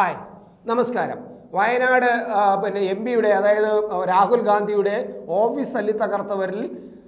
hi നമസ്കാരം വയനാട് ആ, പിന്നെ എം പിയുടെ അതായത് രാഹുൽ ഗാന്ധിയുടെ ഓഫീസ് തല്ലി തകർത്തവരിൽ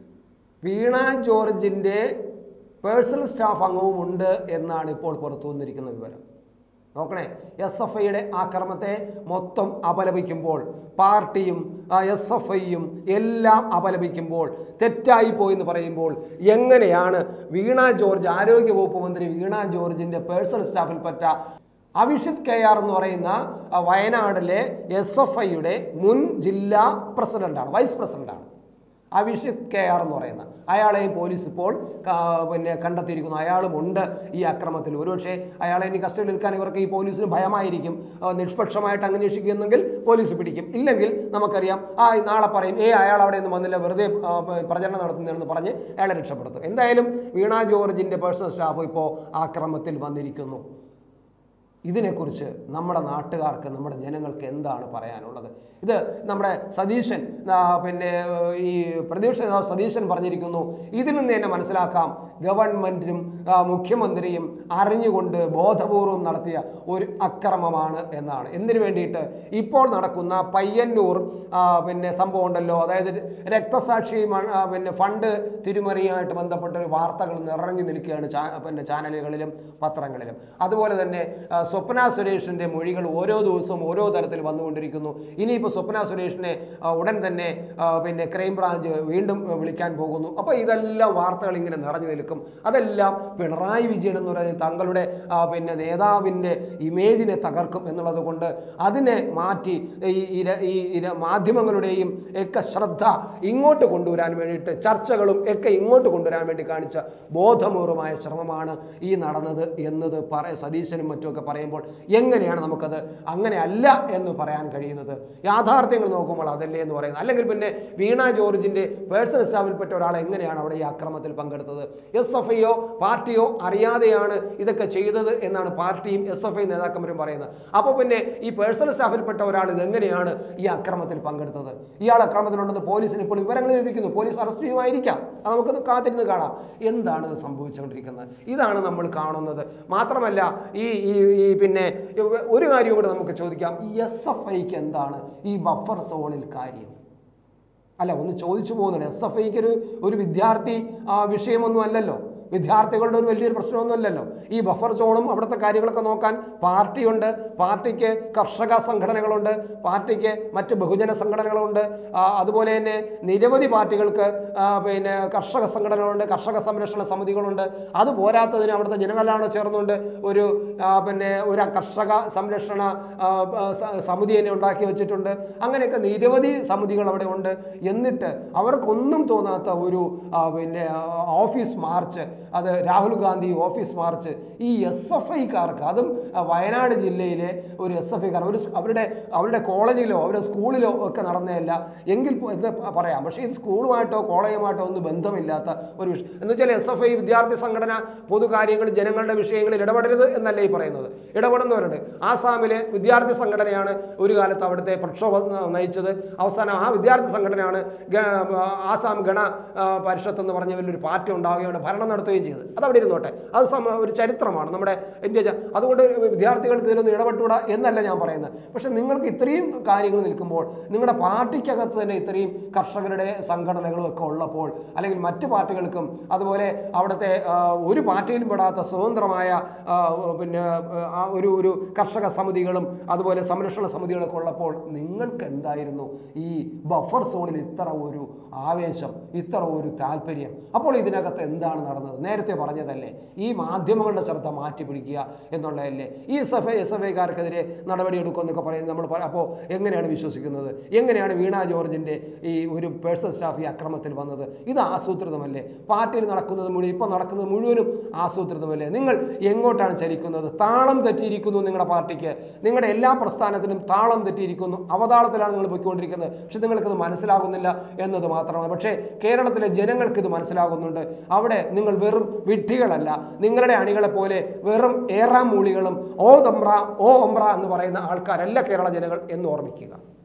വീണ ജോർജിൻ്റെ പേഴ്സണൽ സ്റ്റാഫ് അംഗവും ഉണ്ട് എന്നാണ് ഇപ്പോൾ പുറത്തു വന്നിരിക്കുന്ന വിവരം നോക്കണേ എസ് എഫ് ഐയുടെ ആക്രമത്തെ മൊത്തം അപലപിക്കുമ്പോൾ പാർട്ടിയും എസ് എഫ് ഐയും എല്ലാം അപലപിക്കുമ്പോൾ തെറ്റായി പോയി എന്ന് പറയുമ്പോൾ എങ്ങനെയാണ് വീണ ജോർജ് ആരോഗ്യവകുപ്പ് മന്ത്രി വീണ ജോർജിൻ്റെ പേഴ്സണൽ സ്റ്റാഫിൽപ്പെട്ട അഭിഷിത് കെ ആർ എന്ന് പറയുന്ന ആ, വയനാടിലെ എസ് എഫ് ഐയുടെ മുൻ ജില്ലാ പ്രസിഡന്റാണ് വൈസ് പ്രസിഡന്റാണ് അഭിഷിത് കെ ആർ എന്ന് പറയുന്ന അയാളെയും പോലീസ് ഇപ്പോൾ ക- പിന്നെ കണ്ടെത്തിയിരിക്കുന്നു അയാളും ഉണ്ട് ഈ അക്രമത്തിൽ ഒരുപക്ഷെ അയാളെ ഇനി കസ്റ്റഡിയിൽ എടുക്കാൻ ഇവർക്ക് ഈ പോലീസിന് ഭയമായിരിക്കും ആ, നിഷ്പക്ഷമായിട്ട് അന്വേഷിക്കുന്നെങ്കിൽ പോലീസ് പിടിക്കും ഇല്ലെങ്കിൽ നമുക്കറിയാം ആ നാളെ പറയും ഏ അയാൾ അവിടെ നിന്ന് വന്നില്ല വെറുതെ ആ, പ- പ്രചരണം നടത്തുന്നതെന്ന് പറഞ്ഞ് അയാളെ രക്ഷപ്പെടുത്തും എന്തായാലും വീണ ജോർജിൻ്റെ പേഴ്സണൽ സ്റ്റാഫ് ഇപ്പോൾ ആക്രമത്തിൽ വന്നിരിക്കുന്നു ഇതിനെക്കുറിച്ച് നമ്മുടെ നാട്ടുകാർക്ക് നമ്മുടെ ജനങ്ങൾക്ക് എന്താണ് പറയാനുള്ളത് ഇത് നമ്മുടെ സതീശൻ ആ, പിന്നെ ഏഹ്, ഈ പ്രതിപക്ഷ നേതാവ് സതീശൻ പറഞ്ഞിരിക്കുന്നു ഇതിൽ നിന്ന് തന്നെ മനസ്സിലാക്കാം ഗവൺമെൻറ്റും ആ, മുഖ്യമന്ത്രിയും അറിഞ്ഞുകൊണ്ട് ബോധപൂർവം നടത്തിയ ഒരു അക്രമമാണ് എന്നാണ് എന്തിനു വേണ്ടിയിട്ട് ഇപ്പോൾ നടക്കുന്ന പയ്യന്നൂർ ആ, പിന്നെ സംഭവം ഉണ്ടല്ലോ അതായത് രക്തസാക്ഷി മ- ആ, പിന്നെ ഫണ്ട് തിരിമറിയുമായിട്ട് ബന്ധപ്പെട്ട ഒരു വാർത്തകൾ നിറഞ്ഞു നിൽക്കുകയാണ് ചാ പിന്നെ ചാനലുകളിലും പത്രങ്ങളിലും അതുപോലെ തന്നെ ആ, സ്വപ്ന സുരേഷിൻ്റെ മൊഴികൾ ഓരോ ദിവസവും ഓരോ തരത്തിൽ വന്നുകൊണ്ടിരിക്കുന്നു ഇനിയിപ്പോൾ സ്വപ്ന സുരേഷിനെ ആ, ഉടൻ തന്നെ ആ, പിന്നെ ക്രൈംബ്രാഞ്ച് വീണ്ടും ആ, വിളിക്കാൻ പോകുന്നു അപ്പോൾ ഇതെല്ലാം വാർത്തകൾ ഇങ്ങനെ നിറഞ്ഞു നിൽക്കും അതെല്ലാം പിണറായി വിജയൻ എന്ന് പറയുന്ന തങ്ങളുടെ ആ, പിന്നെ നേതാവിൻ്റെ ഇമേജിനെ തകർക്കും എന്നുള്ളത് കൊണ്ട് അതിനെ മാറ്റി ഈ ഇര- ഈ ഇര- മാധ്യമങ്ങളുടെയും ഒക്കെ ശ്രദ്ധ ഇങ്ങോട്ട് കൊണ്ടുവരാൻ വേണ്ടിയിട്ട് ചർച്ചകളും ഒക്കെ ഇങ്ങോട്ട് കൊണ്ടുവരാൻ വേണ്ടി കാണിച്ച ബോധപൂർവമായ ശ്രമമാണ് ഈ നടന്നത് എന്നത് പറ സതീശനും മറ്റുമൊക്കെ പറയുമ്പോൾ എങ്ങനെയാണ് നമുക്കത് അങ്ങനെ അല്ല എന്ന് പറയാൻ കഴിയുന്നത് യാഥാർത്ഥ്യങ്ങൾ നോക്കുമ്പോൾ അതല്ലേ എന്ന് പറയുന്നത് അല്ലെങ്കിൽ പിന്നെ വീണ ജോർജിൻ്റെ പേഴ്സണൽ സ്റ്റാഫിൽപ്പെട്ട ഒരാൾ എങ്ങനെയാണ് അവിടെ ഈ അക്രമത്തിൽ പങ്കെടുത്തത് എസ് എഫ് ഐയോ പാർട്ടിയോ അറിയാതെയാണ് ഇതൊക്കെ ചെയ്തത് എന്നാണ് പാർട്ടിയും എസ് എഫ് ഐ നേതാക്കന്മാരും പറയുന്നത് അപ്പോൾ പിന്നെ ഈ പേഴ്സണൽ സ്റ്റാഫിൽപ്പെട്ട ഒരാൾ ഇതെങ്ങനെയാണ് ഈ അക്രമത്തിൽ പങ്കെടുത്തത് ഇയാൾ അക്രമത്തിലുണ്ടെന്ന് പോലീസിന് ഇപ്പോൾ വിവരങ്ങൾ ലഭിക്കുന്നു പോലീസ് അറസ്റ്റ് ചെയ്യുമായിരിക്കാം അത് നമുക്കൊന്ന് കാത്തിരുന്ന് കാണാം എന്താണ് ഇത് സംഭവിച്ചുകൊണ്ടിരിക്കുന്നത് ഇതാണ് നമ്മൾ കാണുന്നത് മാത്രമല്ല ഈ ഈ ഈ പിന്നെ ഒരു കാര്യം കൂടെ നമുക്ക് ചോദിക്കാം ഈ എസ് എഫ് ഐക്ക് എന്താണ് ഈ ബഫർ സോണിൽ കാര്യം അല്ല ഒന്ന് ചോദിച്ചു പോകുന്നുണ്ട് എസ് എഫ് ഐക്ക് ഒരു ഒരു വിദ്യാർത്ഥി ആ, വിഷയമൊന്നും അല്ലല്ലോ വിദ്യാർത്ഥികളുടെ ഒരു വലിയൊരു പ്രശ്നമൊന്നുമല്ലല്ലോ ഈ ബഫർ സോണും അവിടുത്തെ കാര്യങ്ങളൊക്കെ നോക്കാൻ പാർട്ടിയുണ്ട് പാർട്ടിക്ക് കർഷക സംഘടനകളുണ്ട് പാർട്ടിക്ക് മറ്റ് ബഹുജന സംഘടനകളുണ്ട് ആ, അതുപോലെ തന്നെ നിരവധി പാർട്ടികൾക്ക് ആ, പിന്നെ കർഷക സംഘടനകളുണ്ട് കർഷക സംരക്ഷണ സമിതികളുണ്ട് അത് പോരാത്തതിന് അവിടുത്തെ ജനങ്ങളാണ് ചേർന്നുകൊണ്ട് ഒരു ആ, പിന്നെ ഒരു കർഷക സംരക്ഷണ ആ, ആ, സ- സമിതി തന്നെ ഉണ്ടാക്കി വെച്ചിട്ടുണ്ട് അങ്ങനെയൊക്കെ നിരവധി സമിതികൾ അവിടെ ഉണ്ട് എന്നിട്ട് അവർക്കൊന്നും തോന്നാത്ത ഒരു ആ, പിന്നെ ആ, ഓഫീസ് മാർച്ച് അത് രാഹുൽ ഗാന്ധി ഓഫീസ് മാർച്ച് ഈ എസ് എഫ് ഐക്കാർക്ക് അതും ആ, വയനാട് ജില്ലയിലെ ഒരു എസ് എഫ് ഐക്കാർ ഒരു സ് അവരുടെ അവരുടെ കോളേജിലോ അവരുടെ സ്കൂളിലോ ഒക്കെ നടന്നതല്ല എങ്കിൽ പോ- എന്ന് പ- പറയാം പക്ഷേ ഇത് സ്കൂളുമായിട്ടോ കോളേജുമായിട്ടോ ഒന്നും ബന്ധമില്ലാത്ത ഒരു വിഷയം എന്ന് വെച്ചാൽ എസ് എഫ് ഐ വിദ്യാർത്ഥി സംഘടന പൊതുകാര്യങ്ങളിൽ ജനങ്ങളുടെ വിഷയങ്ങളിൽ ഇടപെടരുത് എന്നല്ല ഈ പറയുന്നത് ഇടപെടുന്നവരുണ്ട് ആസാമിലെ വിദ്യാർത്ഥി സംഘടനയാണ് ഒരു കാലത്ത് അവിടുത്തെ പ്രക്ഷോഭം ന- നയിച്ചത് അവസാനം ആ വിദ്യാർത്ഥി സംഘടനയാണ് ഗ- ആസാം ഗണ ആ, പരിഷത്ത് എന്ന് പറഞ്ഞ വലിയൊരു പാർട്ടി ഉണ്ടാവുകയാണ് ഭരണം നടത്തുകയും ചെയ്തത് അത് അവിടെ ഇരുന്നോട്ടെ അത് സമ- ഒരു ചരിത്രമാണ് നമ്മുടെ ഇന്ത്യ ജ- അതുകൊണ്ട് വിദ്യാർത്ഥികൾക്ക് ഇതിലൊന്നും ഇടപെട്ടുകൂടാ എന്നല്ല ഞാൻ പറയുന്നത് പക്ഷെ നിങ്ങൾക്ക് ഇത്രയും കാര്യങ്ങൾ നിൽക്കുമ്പോൾ നിങ്ങളുടെ പാർട്ടിക്കകത്ത് തന്നെ ഇത്രയും കർഷകരുടെ സംഘടനകളും ഒക്കെ ഉള്ളപ്പോൾ അല്ലെങ്കിൽ മറ്റ് പാർട്ടികൾക്കും അതുപോലെ അവിടുത്തെ ആ, ഒരു പാർട്ടിയിലും പെടാത്ത സ്വതന്ത്രമായ ആ, പിന്നെ ആ, ഒരു ഒരു കർഷക സമിതികളും അതുപോലെ സംരക്ഷണ സമിതികളൊക്കെ ഉള്ളപ്പോൾ നിങ്ങൾക്ക് എന്തായിരുന്നു ഈ ബഫർ സോണിൽ ഇത്ര ഒരു ആവേശം ഇത്ര ഒരു താല്പര്യം അപ്പോൾ ഇതിനകത്ത് എന്താണ് നടന്നത് നേരത്തെ പറഞ്ഞതല്ലേ ഈ മാധ്യമങ്ങളുടെ ശ്രദ്ധ മാറ്റി പിടിക്കുക എന്നുള്ളതല്ലേ ഈ S F I S F ഐക്കാർക്കെതിരെ നടപടിയെടുക്കുമെന്നൊക്കെ പറയുന്നത് നമ്മൾ പറ- അപ്പോൾ എങ്ങനെയാണ് വിശ്വസിക്കുന്നത് എങ്ങനെയാണ് വീണ ജോർജിൻ്റെ ഈ ഒരു പേഴ്സണൽ സ്റ്റാഫ് ഈ അക്രമത്തിൽ വന്നത് ഇത് ആസൂത്രിതമല്ലേ പാർട്ടിയിൽ നടക്കുന്നത് മുഴുവൻ ഇപ്പോൾ നടക്കുന്നത് മുഴുവനും ആസൂത്രിതമല്ലേ നിങ്ങൾ എങ്ങോട്ടാണ് ചലിക്കുന്നത് താളം തെറ്റിയിരിക്കുന്നു നിങ്ങളുടെ പാർട്ടിക്ക് നിങ്ങളുടെ എല്ലാ പ്രസ്ഥാനത്തിനും താളം തെറ്റിയിരിക്കുന്നു അവതാളത്തിലാണ് നിങ്ങൾ പോയിക്കൊണ്ടിരിക്കുന്നത് പക്ഷെ നിങ്ങൾക്കത് മനസ്സിലാകുന്നില്ല എന്നത് മാത്രമാണ് പക്ഷേ കേരളത്തിലെ ജനങ്ങൾക്ക് ഇത് മനസ്സിലാകുന്നുണ്ട് അവിടെ നിങ്ങൾ വെറും വിഡ്ഢികളല്ല നിങ്ങളുടെ അണികളെ പോലെ വെറും ഏറാം മൂളികളും ഓ തമ്പ്ര ഓ ഒമ്പ്ര എന്ന് പറയുന്ന ആൾക്കാരല്ല കേരള ജനങ്ങൾ എന്ന് ഓർമ്മിക്കുക